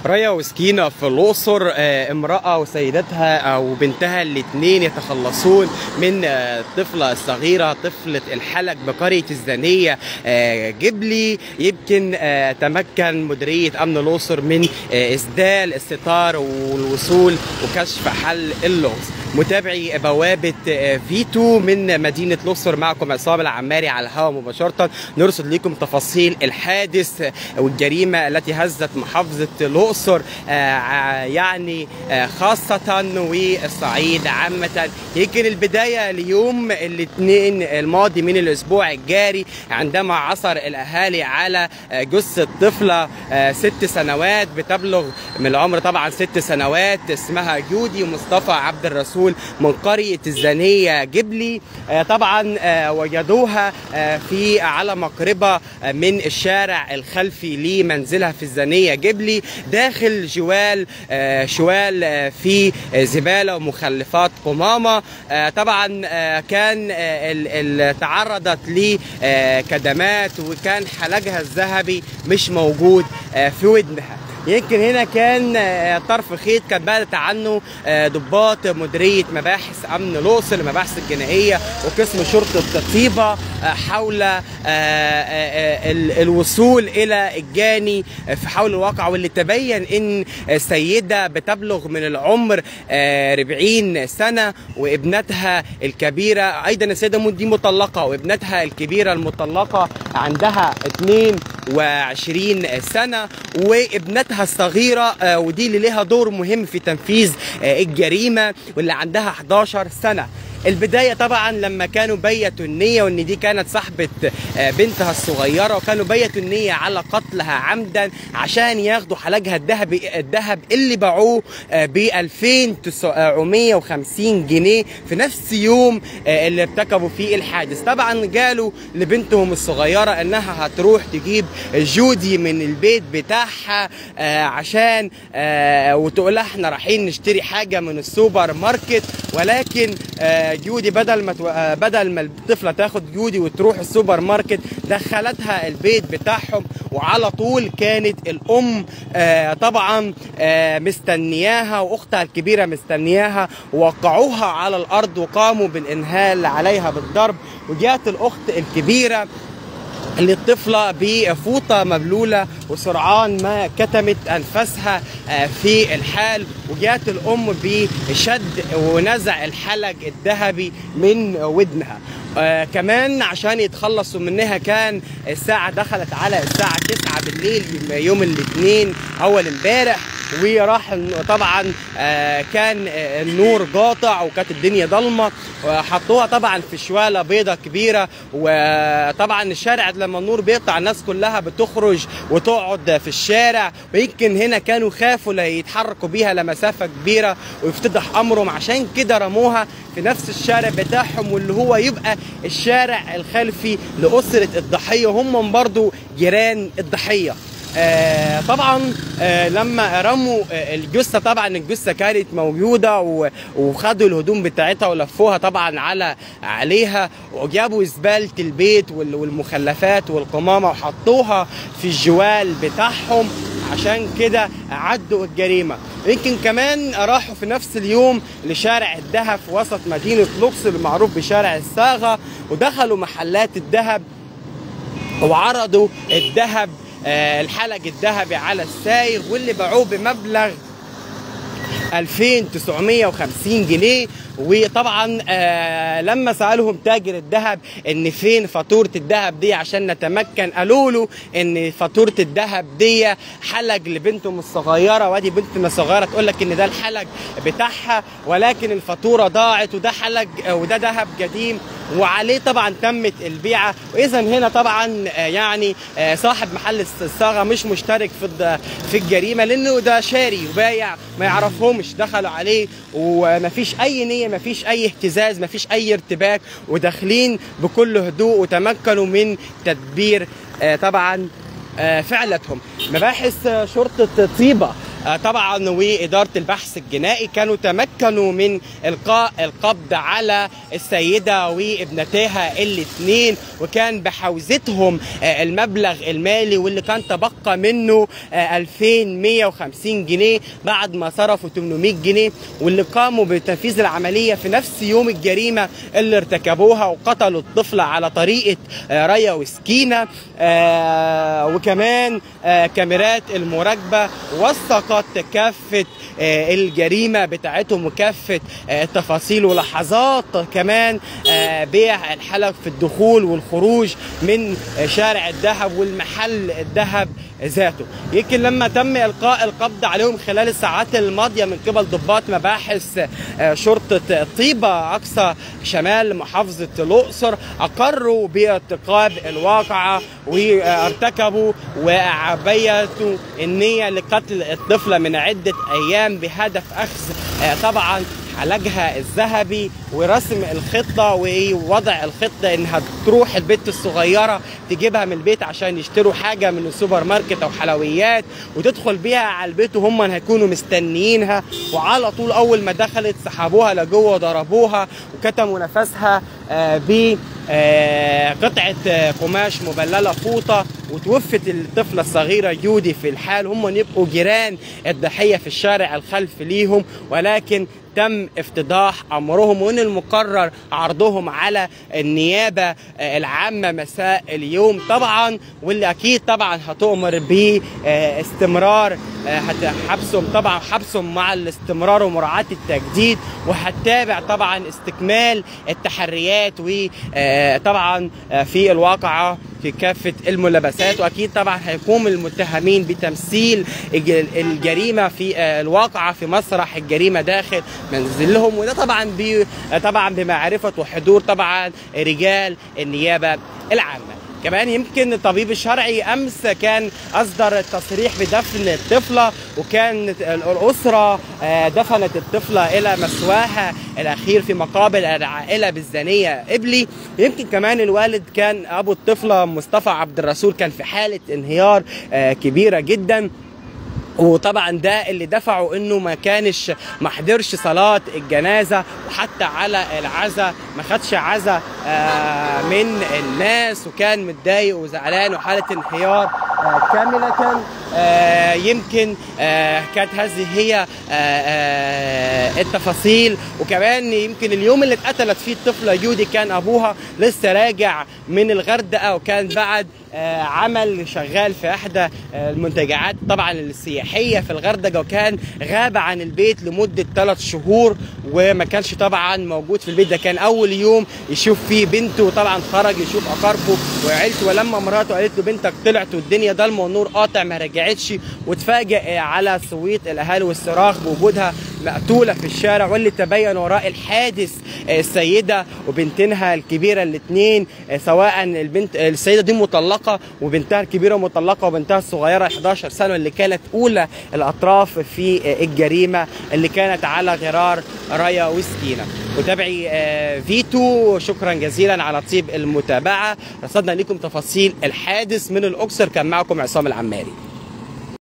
ريا وسكينة في الأقصر آه، امرأة وسيدتها أو بنتها الاثنين يتخلصون من آه، الطفلة الصغيرة طفلة الحلق بقرية الزانية آه، جبلي يمكن آه، تمكن مديرية أمن الأقصر من آه، إسدال الستار والوصول وكشف حل اللغز متابعي بوابة آه، فيتو من مدينة الأقصر معكم عصام العماري على الهواء مباشرة نرصد لكم تفاصيل الحادث والجريمة التي هزت محافظة الأقصر آه، يعني آه، خاصة والصعيد عامة يمكن البداية ليوم الاثنين الماضي من الأسبوع الجاري عندما عثر الأهالي على آه، جثة طفلة آه، ست سنوات بتبلغ من العمر طبعا ست سنوات اسمها جودي مصطفى عبد الرسول من قرية الزانية جبلي آه، طبعا آه، وجدوها آه، في على مقربة آه، من الشارع الخلفي لمنزلها في الزانية جبلي داخل جوال آه، شوال آه، في آه، زبالة ومخلفات قمامة آه، طبعا آه، كان آه، ال- ال- تعرضت لكدمات وكان حلقها الذهبي مش موجود آه، في ودنها يمكن هنا كان آه، طرف خيط كان بدأت عنه آه، ضباط مديرية مباحث أمن الأقصر المباحث الجنائية وقسم شرطة طيبة آه، حول آه، آه، آه، ال- الوصول إلى الجاني آه، في حول الواقع واللي تبين إن السيدة بتبلغ من العمر آه، 40 سنة وابنتها الكبيرة أيضا السيدة دي مطلقة وابنتها الكبيرة المطلقة عندها 22 سنة وابنتها الصغيرة آه، ودي اللي لها دور مهم في تنفيذ آه، الجريمة واللي عندها 11 سنة البداية طبعا لما كانوا بيتوا النية وان دي كانت صاحبة آه، بنتها الصغيرة وكانوا بيتوا النية على قتلها عمدا عشان ياخدوا حلاجها الذهبي الذهب اللي باعوه ب 2950 جنيه في نفس يوم آه، اللي ارتكبوا فيه الحادث طبعا قالوا لبنتهم الصغيرة انها هتروح تجيب جودي من البيت بتاعها آه، عشان آه، وتقول لها احنا رايحين نشتري حاجة من السوبر ماركت ولكن آه، جودي بدل ما تو- آه، بدل ما الطفلة تاخد جودي وتروح السوبر ماركت دخلتها البيت بتاعهم وعلى طول كانت الام آه، طبعا آه، مستنياها واختها الكبيره مستنياها ووقعوها على الارض وقاموا بالانهال عليها بالضرب وجاءت الاخت الكبيره للطفلة بفوطة مبلولة وسرعان ما كتمت أنفاسها آه، في الحال وجاءت الأم بشد ونزع الحلق الذهبي من ودنها آه كمان عشان يتخلصوا منها كان الساعة دخلت على الساعة 9 بالليل يوم الاثنين أول امبارح وراح طبعا آه، كان آه، النور قاطع وكانت الدنيا ضلمه وحطوها طبعا في شواله بيضه كبيره وطبعا الشارع لما النور بيقطع الناس كلها بتخرج وتقعد في الشارع ويمكن هنا كانوا خافوا لا يتحركوا بيها لمسافه كبيره ويفتضح امرهم عشان كده رموها في نفس الشارع بتاعهم واللي هو يبقى الشارع الخلفي لاسره الضحيه هم برضو جيران الضحيه آه طبعا آه لما رموا آه الجثه طبعا الجثه كانت موجوده و- وخدوا الهدوم بتاعتها ولفوها طبعا على عليها وجابوا زباله البيت وال- والمخلفات والقمامه وحطوها في الجوال بتاعهم عشان كده عدوا الجريمه يمكن كمان راحوا في نفس اليوم لشارع الذهب في وسط مدينه الاقصر المعروف بشارع الصاغه ودخلوا محلات الذهب وعرضوا الذهب آه، الحلق الذهبي على السايغ واللي باعوه بمبلغ 2950 جنيه وطبعا آه لما سالهم تاجر الذهب ان فين فاتوره الذهب دي عشان نتمكن قالوا له ان فاتوره الذهب دي حلق لبنتهم الصغيره وادي بنتنا الصغيره تقول لك ان ده الحلق بتاعها ولكن الفاتوره ضاعت وده حلق آه، وده ذهب قديم وعليه طبعا تمت البيعه واذا هنا طبعا آه، يعني آه، صاحب محل الصاغه مش مشترك في الد- في الجريمه لانه ده شاري وبايع ما يعرفهمش دخلوا عليه ومفيش اي نيه مفيش اي اهتزاز مفيش اي ارتباك وداخلين بكل هدوء وتمكنوا من تدبير آه، طبعا آه، فعلتهم مباحث آه، شرطه طيبه آه، طبعا واداره البحث الجنائي كانوا تمكنوا من القاء القبض على السيده وابنتها الاثنين وكان بحوزتهم آه، المبلغ المالي واللي كان تبقى منه آه، 2150 جنيه بعد ما صرفوا 800 جنيه واللي قاموا بتنفيذ العمليه في نفس يوم الجريمه اللي ارتكبوها وقتلوا الطفله على طريقه آه، ريا وسكينه آه، وكمان آه، كاميرات المراقبه وثقت كافه آه، الجريمه بتاعتهم وكافه آه، التفاصيل ولحظات كمان آه، بيع الحلق في الدخول والخروج من آه، شارع الذهب والمحل الذهب ذاته يمكن لما تم القاء القبض عليهم خلال الساعات الماضيه من قبل ضباط مباحث آه، شرطه طيبه اقصى شمال محافظه الاقصر اقروا بارتكاب الواقعه وارتكبوا وبيتوا النيه لقتل الطفله من عده ايام بهدف اخذ آه، طبعا علاجها الذهبي ورسم الخطه ووضع الخطه انها تروح البنت الصغيره تجيبها من البيت عشان يشتروا حاجه من السوبر ماركت او حلويات وتدخل بيها على البيت وهم هيكونوا مستنيينها وعلى طول اول ما دخلت سحبوها لجوه وضربوها وكتموا نفسها آه، ب آه، قطعة آه، قماش مبللة فوطة وتوفت الطفلة الصغيرة يودي في الحال هم يبقوا جيران الضحية في الشارع الخلفي ليهم ولكن تم افتضاح امرهم وان المقرر عرضهم على النيابه آه، العامه مساء اليوم طبعا واللي اكيد طبعا هتؤمر باستمرار حبسهم طبعا حبسهم مع الاستمرار ومراعاه التجديد وهتتابع طبعا استكمال التحريات وطبعا في الواقعه في كافة الملابسات وأكيد طبعا هيقوم المتهمين بتمثيل الج- الجريمة في آه، الواقعة في مسرح الجريمة داخل منزلهم وده طبعا ب طبعا بمعرفة وحضور طبعا رجال النيابة العامة كمان يمكن الطبيب الشرعي امس كان اصدر التصريح بدفن الطفله وكانت الاسره آه، دفنت الطفله الى مثواها الاخير في مقابر العائله بالزانيه ابلي يمكن كمان الوالد كان ابو الطفله مصطفى عبد الرسول كان في حاله انهيار آه، كبيره جدا وطبعا ده اللي دفعه انه ما كانش ما حضرش صلاه الجنازه وحتى على العزاء ما خدش عزاء آه، من الناس وكان متضايق وزعلان وحاله انهيار آه، كامله كان آه، يمكن آه، كانت هذه هي آه، آه، التفاصيل وكمان يمكن اليوم اللي اتقتلت فيه الطفله يودي كان ابوها لسه راجع من الغردقه وكان بعد آه، عمل شغال في احدى آه، المنتجعات طبعا السياحيه في الغردقه وكان غاب عن البيت لمده ثلاث شهور وما كانش طبعا موجود في البيت ده كان اول يوم يشوف فيه بنته وطبعا خرج يشوف اقاربه وعيلته ولما مراته قالت له بنتك طلعت والدنيا ضلمه والنور قاطع ما رجعتش وتفاجئ على صويت الاهالي والصراخ بوجودها مقتوله في الشارع واللي تبين وراء الحادث آه، السيده وبنتها الكبيره الاثنين سواء البنت السيده دي مطلقه وبنتها الكبيره مطلقه وبنتها الصغيره 11 سنه اللي كانت اولى الاطراف في آه، الجريمه اللي كانت على غرار رايا وسكينه متابعي آه، فيتو شكرا جزيلا على طيب المتابعه رصدنا لكم تفاصيل الحادث من الاقصر كان معكم عصام العماري